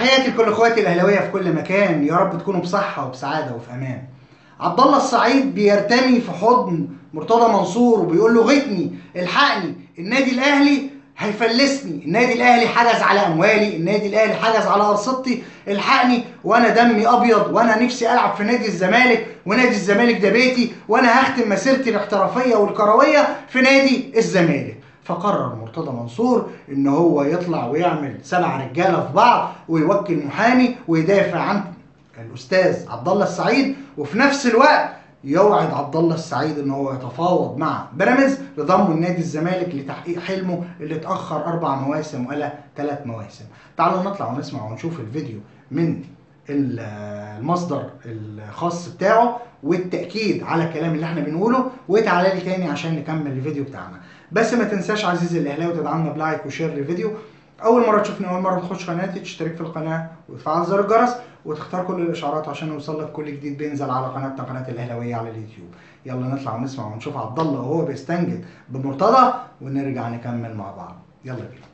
تحياتي لكل اخواتي الاهلاويه في كل مكان يا رب تكونوا بصحه وبسعاده وفي امان عبد الله السعيد بيرتمي في حضن مرتضى منصور وبيقول له غيتني الحقني النادي الاهلي هيفلسني النادي الاهلي حجز على اموالي النادي الاهلي حجز على ارصدتي الحقني وانا دمي ابيض وانا نفسي العب في نادي الزمالك ونادي الزمالك ده بيتي وانا هختم مسيرتي الاحترافيه والكرويه في نادي الزمالك فقرر مرتضى منصور ان هو يطلع ويعمل سبع رجاله في بعض ويوكل محامي ويدافع عن الاستاذ عبد الله السعيد وفي نفس الوقت يوعد عبد الله السعيد ان هو يتفاوض مع بيراميدز لضمه النادي الزمالك لتحقيق حلمه اللي اتاخر اربع مواسم ولا ثلاث مواسم. تعالوا نطلع ونسمع ونشوف الفيديو من ال- المصدر الخاص بتاعه والتاكيد على الكلام اللي احنا بنقوله وتعالى لي تاني عشان نكمل الفيديو بتاعنا. بس ما تنساش عزيزي الاهلاوي تدعمنا بلايك وشير للفيديو. اول مره تشوفني اول مره تخش قناتي تشترك في القناه وتفعل زر الجرس وتختار كل الاشعارات عشان يوصل لك كل جديد بينزل على قناتنا قناه الاهلاويه على اليوتيوب يلا نطلع ونسمع ونشوف عبد الله وهو بيستنجد بمرتضى ونرجع نكمل مع بعض يلا بينا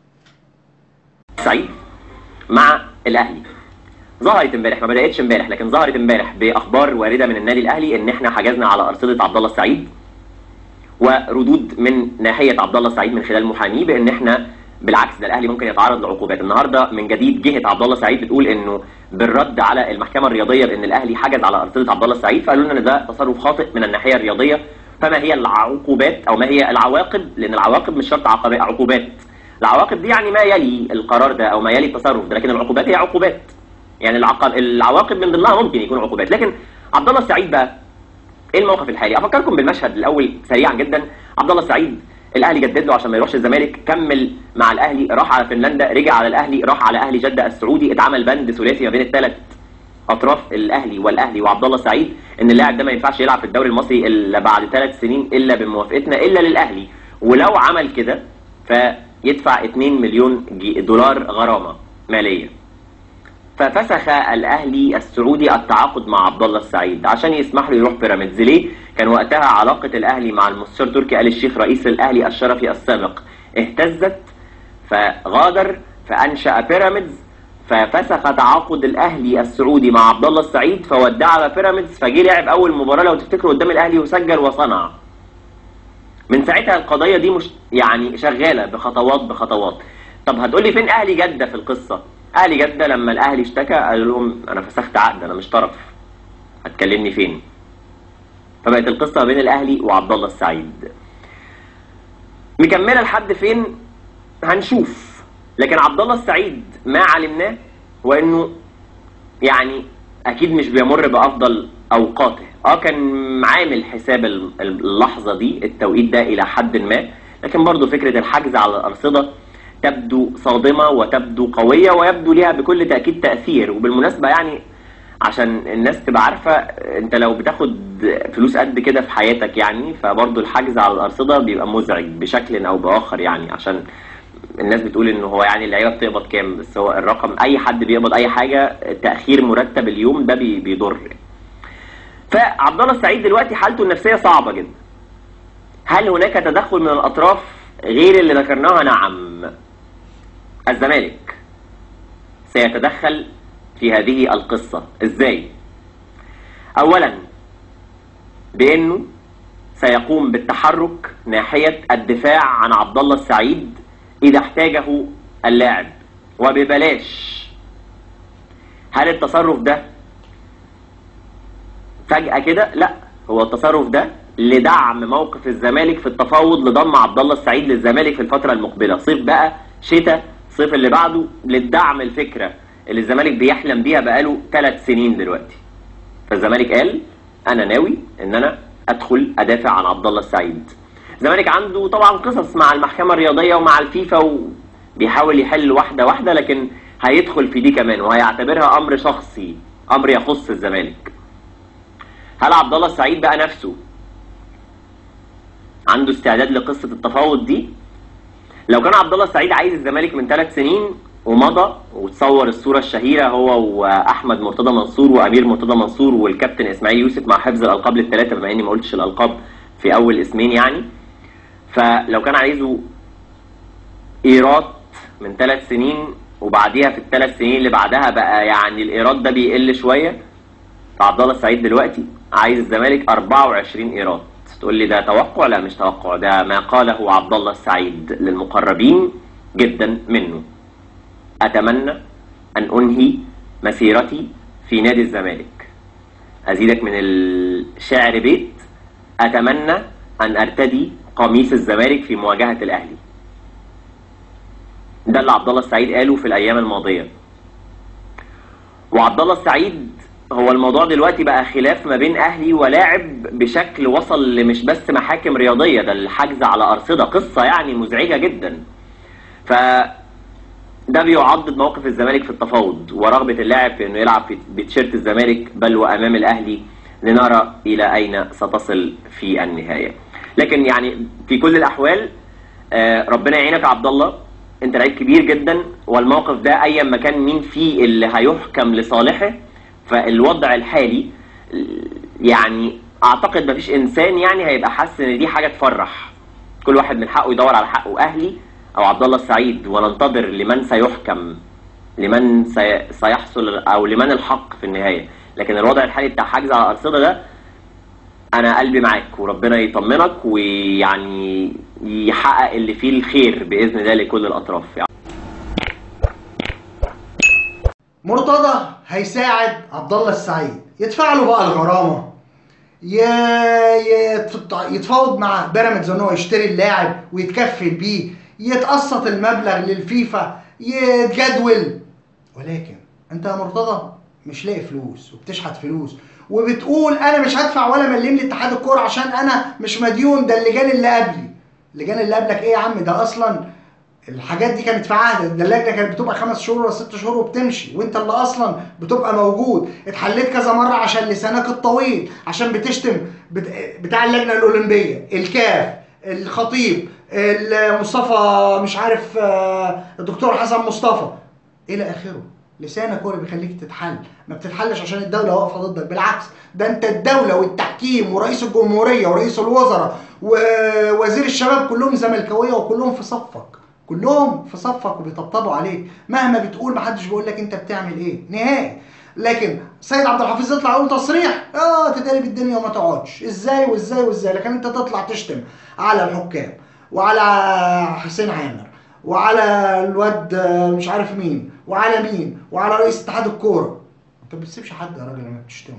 سعيد مع الاهلي ظهرت امبارح ما بداتش امبارح لكن ظهرت امبارح باخبار وارده من النادي الاهلي ان احنا حجزنا على ارصده عبد الله السعيد وردود من ناحيه عبد الله السعيد من خلال محاميه بان احنا بالعكس ده الاهلي ممكن يتعرض لعقوبات النهارده من جديد جهه عبد الله السعيد بتقول انه بالرد على المحكمه الرياضيه بان الاهلي حجز على ارصده عبد الله السعيد فقالوا لنا ان ده تصرف خاطئ من الناحيه الرياضيه فما هي العقوبات او ما هي العواقب لان العواقب مش شرط عقب- عقوبات العواقب دي يعني ما يلي القرار ده او ما يلي التصرف ده لكن العقوبات هي عقوبات يعني العقب العواقب من ضمنها ممكن يكون عقوبات لكن عبد الله السعيد بقى ايه الموقف الحالي افكركم بالمشهد الاول سريعا جدا عبد الله السعيد الاهلي جدد له عشان ما يروحش الزمالك كمل مع الاهلي راح على فنلندا رجع على الاهلي راح على اهلي جده السعودي اتعمل بند ثلاثي ما بين الثلاث اطراف الاهلي والاهلي وعبد الله السعيد ان اللاعب ده ما ينفعش يلعب في الدوري المصري الا بعد ثلاث سنين الا بموافقتنا الا للاهلي ولو عمل كده فيدفع 2 مليون جي- دولار غرامه ماليه ففسخ الاهلي السعودي التعاقد مع عبد الله السعيد عشان يسمح له يروح بيراميدز ليه؟ كان وقتها علاقه الاهلي مع المستشار تركي آل الشيخ رئيس الاهلي الشرفي السابق اهتزت فغادر فانشا بيراميدز ففسخ تعاقد الاهلي السعودي مع عبد الله السعيد فودع على بيراميدز فجه لعب اول مباراه لو تفتكروا قدام الاهلي وسجل وصنع من ساعتها القضيه دي مش يعني شغاله بخطوات بخطوات طب هتقولي فين اهلي جده في القصه اهلي جده لما الاهلي اشتكى قال لهم انا فسخت عقد انا مش طرف هتكلمني فين فبقت القصه ما بين الاهلي وعبد الله السعيد مكمله لحد فين هنشوف لكن عبد الله السعيد ما علمناه هو انه يعني اكيد مش بيمر بافضل اوقاته اه كان عامل حساب ال- اللحظه دي التوقيت ده الى حد ما لكن برضه فكره الحجز على الارصده تبدو صادمه وتبدو قويه ويبدو ليها بكل تاكيد تاثير وبالمناسبه يعني عشان الناس تبقى عارفه انت لو بتاخد فلوس قد كده في حياتك يعني فبرضه الحجز على الارصده بيبقى مزعج بشكل او باخر يعني عشان الناس بتقول ان هو يعني اللعيبه بتقبض كام بس هو الرقم اي حد بيقبض اي حاجه تاخير مرتب اليوم ده بي- بيضر فعبد الله السعيد دلوقتي حالته النفسيه صعبه جدا هل هناك تدخل من الاطراف غير اللي ذكرناها نعم الزمالك سيتدخل في هذه القصه ازاي اولا بانه سيقوم بالتحرك ناحيه الدفاع عن عبد الله السعيد اذا احتاجه اللاعب وببلاش هل التصرف ده فجأة كده لا هو التصرف ده لدعم موقف الزمالك في التفاوض لضم عبد الله السعيد للزمالك في الفترة المقبلة صيف بقى شتاء صيف اللي بعده للدعم الفكرة اللي الزمالك بيحلم بيها بقاله ثلاث سنين دلوقتي فالزمالك قال انا ناوي ان انا ادخل ادافع عن عبد الله السعيد الزمالك عنده طبعا قصص مع المحكمه الرياضيه ومع الفيفا وبيحاول يحل واحده واحده لكن هيدخل في دي كمان وهيعتبرها امر شخصي امر يخص الزمالك هل عبد الله السعيد بقى نفسه عنده استعداد لقصه التفاوض دي لو كان عبد الله السعيد عايز الزمالك من ثلاث سنين ومضى وتصور الصوره الشهيره هو واحمد مرتضى منصور وامير مرتضى منصور والكابتن اسماعيل يوسف مع حفظ الالقاب للثلاثه بما اني ما قلتش الالقاب في اول اسمين يعني فلو كان عايزه ايراد من ثلاث سنين وبعديها في الثلاث سنين اللي بعدها بقى يعني الايراد ده بيقل شويه فعبد الله السعيد دلوقتي عايز الزمالك 24 ايراد تقول لي ده توقع لا مش توقع ده ما قاله عبد الله السعيد للمقربين جدا منه اتمنى ان انهي مسيرتي في نادي الزمالك ازيدك من الشعر بيت اتمنى ان ارتدي قميص الزمالك في مواجهه الاهلي ده اللي عبد الله السعيد قاله في الايام الماضيه وعبد الله السعيد هو الموضوع دلوقتي بقى خلاف ما بين اهلي ولاعب بشكل وصل لمش بس محاكم رياضيه ده الحجز على ارصده قصه يعني مزعجه جدا ف ده بيعضد موقف الزمالك في التفاوض ورغبه اللاعب في انه يلعب في بتيشيرت الزمالك بل وامام الاهلي لنرى الى اين ستصل في النهايه لكن يعني في كل الاحوال آه، ربنا يعينك يا عبد الله انت لعيب كبير جدا والموقف ده ايا ما كان مين فيه اللي هيحكم لصالحه فالوضع الحالي يعني اعتقد مفيش انسان يعني هيبقى حاسس ان دي حاجه تفرح كل واحد من حقه يدور على حقه اهلي او عبد الله السعيد وننتظر لمن سيحكم لمن سي- سيحصل او لمن الحق في النهايه لكن الوضع الحالي بتاع حجز على الارصده ده انا قلبي معاك وربنا يطمنك ويعني يحقق اللي فيه الخير باذن الله لكل الاطراف يعني. مرتضى هيساعد عبد الله السعيد يدفع له بقى الغرامه ي... يتف- يتفاوض مع بيراميدز ان هو يشتري اللاعب ويتكفل بيه يتقسط المبلغ للفيفا يتجدول ولكن انت يا مرتضى مش لاقي فلوس وبتشحت فلوس وبتقول انا مش هدفع ولا مليم لاتحاد الكوره عشان انا مش مديون ده اللجان اللي قبلي اللجان اللي قبلك ايه يا عم ده اصلا الحاجات دي كانت في عهد ده اللجنه كانت بتبقى خمس شهور ولا ست شهور وبتمشي وانت اللي اصلا بتبقى موجود اتحليت كذا مره عشان لسانك الطويل عشان بتشتم بت... بتاع اللجنه الاولمبيه الكاف الخطيب مصطفى مش عارف آه، الدكتور حسن مصطفى الى اخره لسانك هو اللي بيخليك تتحل ما بتتحلش عشان الدوله واقفه ضدك بالعكس ده انت الدوله والتحكيم ورئيس الجمهوريه ورئيس الوزراء ووزير الشباب كلهم زملكاويه وكلهم في صفك كلهم في صفك وبيطبطبوا عليك مهما بتقول محدش بيقول لك انت بتعمل ايه نهائي لكن سيد عبد الحفيظ يطلع يقول تصريح اه تتقلب الدنيا وما تقعدش ازاي وازاي وازاي لكن انت تطلع تشتم على الحكام وعلى حسين عامر وعلى الواد آه، مش عارف مين وعلى مين وعلى رئيس اتحاد الكوره انت ما بتسيبش حد يا راجل لما بتشتمه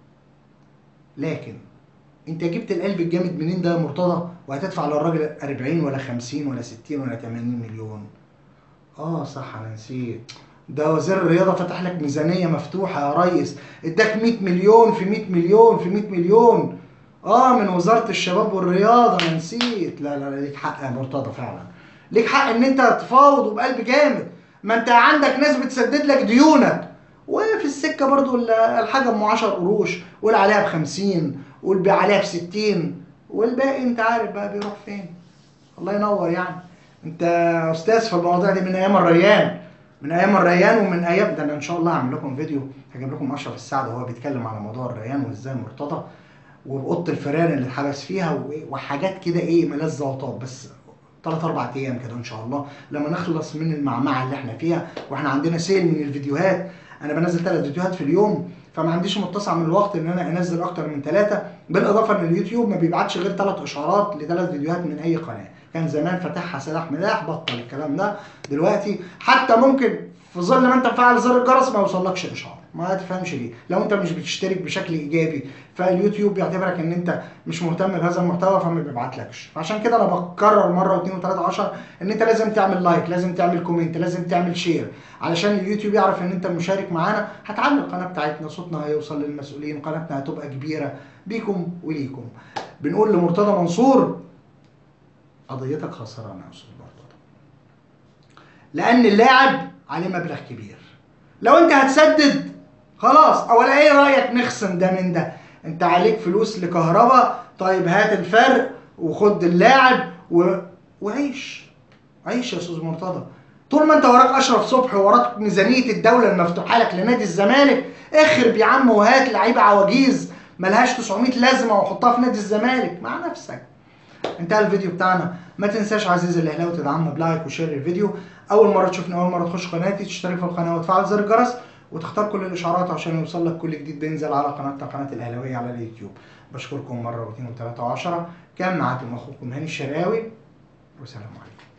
لكن انت جبت القلب الجامد منين ده يا مرتضى وهتدفع للراجل 40 ولا 50 ولا 60 ولا 80 مليون اه صح انا نسيت ده وزير الرياضه فتح لك ميزانيه مفتوحه يا ريس اداك 100 مليون في 100 مليون في 100 مليون اه من وزاره الشباب والرياضه انا نسيت لا لا لا ليك حق يا مرتضى فعلا ليك حق ان انت تفاوض وبقلب جامد ما انت عندك ناس بتسدد لك ديونك وفي السكه برضو ال- الحاجه ام 10 قروش قول عليها ب 50 قول بيع عليها ب 60 والباقي انت عارف بقى بيروح فين الله ينور يعني انت استاذ في المواضيع دي من ايام الريان من ايام الريان ومن ايام ده انا ان شاء الله هعمل لكم فيديو هجيب لكم اشرف السعد وهو بيتكلم على موضوع الريان وازاي مرتضى واوضه الفيران اللي اتحبس فيها و- وحاجات كده ايه ملذ وطاب بس ثلاث اربع ايام كده ان شاء الله لما نخلص من المعمعه اللي احنا فيها واحنا عندنا سيل من الفيديوهات انا بنزل ثلاث فيديوهات في اليوم فما عنديش متسع من الوقت ان انا انزل اكتر من ثلاثه بالاضافه ان اليوتيوب ما بيبعتش غير ثلاث اشعارات لثلاث فيديوهات من اي قناه كان زمان فاتحها سلاح ملاح بطل الكلام ده دلوقتي حتى ممكن في ظل ما انت مفعل زر الجرس ما يوصلكش اشعار ما تفهمش ليه لو انت مش بتشترك بشكل ايجابي فاليوتيوب بيعتبرك ان انت مش مهتم بهذا المحتوى فما بيبعتلكش عشان كده انا بكرر مره واثنين وثلاثه عشر ان انت لازم تعمل لايك لازم تعمل كومنت لازم تعمل شير علشان اليوتيوب يعرف ان انت مشارك معانا هتعلي القناه بتاعتنا صوتنا هيوصل للمسؤولين قناتنا هتبقى كبيره بيكم وليكم بنقول لمرتضى منصور قضيتك خسرانه يا استاذ مرتضى لان اللاعب عليه مبلغ كبير لو انت هتسدد خلاص اولا ايه رايك نخصم ده من ده انت عليك فلوس لكهرباء طيب هات الفرق وخد اللاعب و... وعيش عيش يا استاذ مرتضى طول ما انت وراك اشرف صبحي وراك ميزانيه الدوله المفتوحه لك لنادي الزمالك اخرب يا عم وهات لعيبه عواجيز ملهاش 900 لازمه وحطها في نادي الزمالك مع نفسك انتهى الفيديو بتاعنا ما تنساش عزيزي الاهلاوي تدعمنا بلايك وشير الفيديو اول مره تشوفني اول مره تخش قناتي تشترك في القناه وتفعل زر الجرس وتختار كل الاشعارات عشان يوصل لك كل جديد بينزل على قناتنا قناه الاهلاويه على اليوتيوب بشكركم مره واثنين وثلاثه وعشره كان معاكم اخوكم هاني الشرقاوي والسلام عليكم